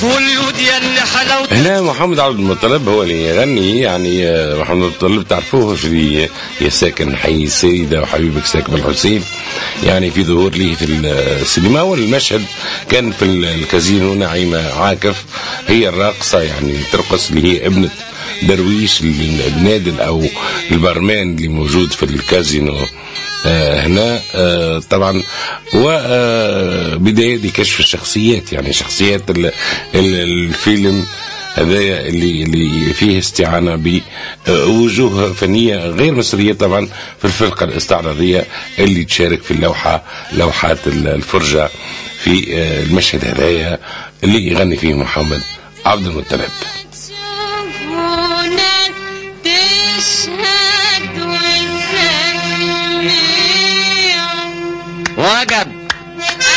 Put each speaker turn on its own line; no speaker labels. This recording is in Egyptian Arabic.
واليود يلي حلاوتك
هنا محمد عبد المطلب هو اللي يغني يعني آه، محمد عبد المطلب تعرفوه في يا ساكن حي السيدة وحبيبك ساكن الحسين يعني في ظهور ليه في السينما والمشهد كان في الكازينو نعيمة عاكف هي الراقصة يعني ترقص اللي هي ابنة درويش النادل او البرمان اللي موجود في الكازينو آه، هنا آه، طبعا وبداية لكشف الشخصيات يعني شخصيات ال- ال- الفيلم هذايا اللي اللي فيه استعانه بوجوه فنيه غير مصريه طبعا في الفرقه الاستعراضيه اللي تشارك في اللوحه لوحات الفرجه في آه، المشهد هذايا اللي يغني فيه محمد عبد المطلب
هنا تشهد وتسمع
وجب